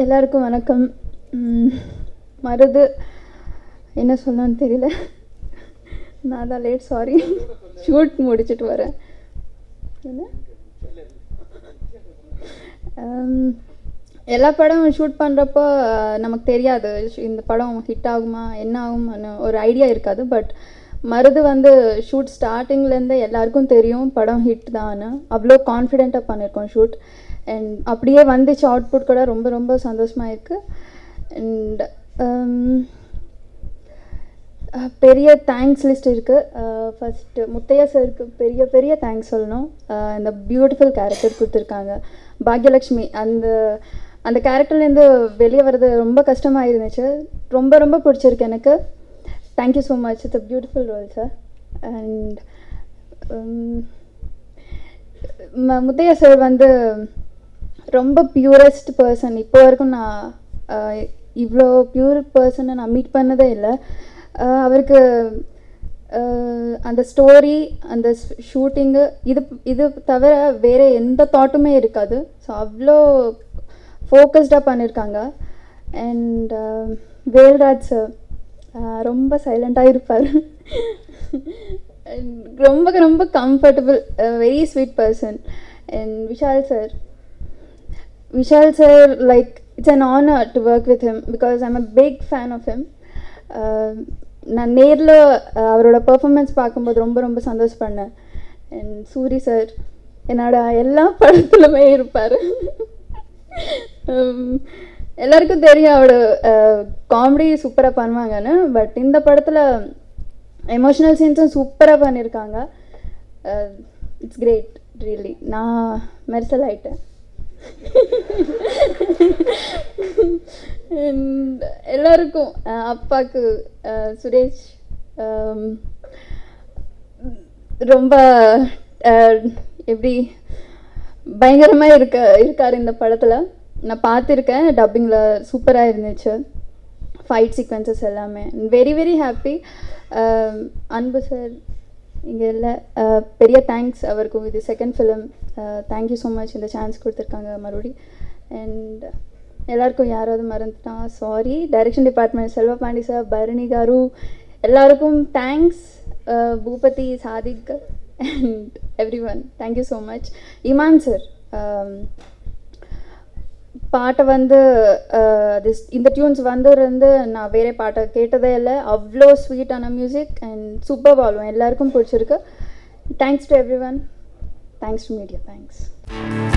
எல்லாருக்கும் வணக்கம் ம், மருது என்ன சொல்லணும்னு தெரியல நான் தான் லேட் சாரி ஷூட் முடிச்சிட்டு வரேன் என்ன ஹம், எல்லா படமும் ஷூட் பண்ணுறப்போ நமக்கு தெரியாது இந்த படம் ஹிட் ஆகுமா என்ன ஆகும்னு ஒரு ஐடியா இருக்காது பட் மருது வந்து ஷூட் ஸ்டார்டிங்லேருந்து எல்லாருக்கும் தெரியும் படம் ஹிட் தான்னு அவ்வளோ கான்ஃபிடெண்ட்டாக பண்ணியிருக்கோம் ஷூட் அண்ட் அப்படியே வந்துச்சு அவுட்புட் கூட ரொம்ப ரொம்ப சந்தோஷமாக இருக்குது அண்ட் பெரிய தேங்க்ஸ் லிஸ்ட் இருக்குது ஃபஸ்ட்டு முத்தையா சாருக்கு பெரிய பெரிய தேங்க்ஸ் சொல்லணும் அஹ் இந்த பியூட்டிஃபுல் கேரக்டர் கொடுத்துருக்காங்க பாக்யலக்ஷ்மி அந்த அந்த கேரக்டர்லேருந்து வெளியே வர்றது ரொம்ப கஷ்டமாக இருந்துச்சு ரொம்ப ரொம்ப பிடிச்சிருக்கு எனக்கு thank you so much it's a beautiful role sir and Muthaiya sir வந்து ரொம்ப பியூரஸ்ட் பர்சன் இப்போ வரைக்கும் நான் அஹ், இவ்வளோ பியூர் பர்சனை நான் மீட் பண்ணதே இல்லை அஹ், அவருக்கு அஹ், அந்த ஸ்டோரி அந்த ஷூட்டிங்கு இது இது தவிர வேறு எந்த தாட்டுமே இருக்காது ஸோ அவ்வளோ ஃபோக்கஸ்டாக பண்ணியிருக்காங்க அண்ட் வேல்ராஜ் சார் ரொம்ப சைலண்ட்டாக இருப்பார் And ரொம்ப ரொம்ப comfortable very sweet person and Vishal sir Vishal sir like it's an honour to work with him because I'm a big fan of him நான் நேரில் அவரோட பெர்ஃபார்மன்ஸ் பார்க்கும்போது ரொம்ப ரொம்ப சந்தோஷப்பட்டேன் அண்ட் சூரி சார் என்னோட எல்லா படத்துலுமே இருப்பார் எல்லாருக்கும் தெரியும் அவரோட காமெடி சூப்பராக பண்ணுவாங்கன்னு பட் இந்த படத்தில் எமோஷனல் சீன்ஸும் சூப்பராக பண்ணியிருக்காங்க இட்ஸ் கிரேட் ரியலி நான் மெர்சல் ஆயிட்டேன் And எல்லாருக்கும் அஹ், அப்பாக்கு அஹ், சுரேஷ் அம், ரொம்ப அஹ், எப்படி பயங்கரமாக இருக்க இருக்கார் இந்த படத்தில் நான் பார்த்துருக்கேன் டப்பிங்கில் சூப்பராக இருந்துச்சு ஃபைட் சீக்வன்சஸ் எல்லாமே very very happy Anbu sir இங்கே இல்லை அஹ், பெரிய தேங்க்ஸ் அவருக்கும் இது second film thank you so much இந்த சான்ஸ் கொடுத்துருக்காங்க மறுபடி அண்ட் எல்லாருக்கும் யாராவது மறந்துட்டா sorry direction department Selvapandi sir Bharani garu எல்லாருக்கும் thanks Boopathy Sadiq and everyone thank you so much Imman sir பாட்டை வந்து அஹ், this இந்த டியூன்ஸ் வந்திருந்து நான் வேற பாட்டை கேட்டதே இல்லை அவ்வளோ ஸ்வீட்டான மியூசிக் அண்ட் சூப்பர் வால்வும் எல்லாருக்கும் பிடிச்சிருக்கு thanks to everyone thanks to media thanks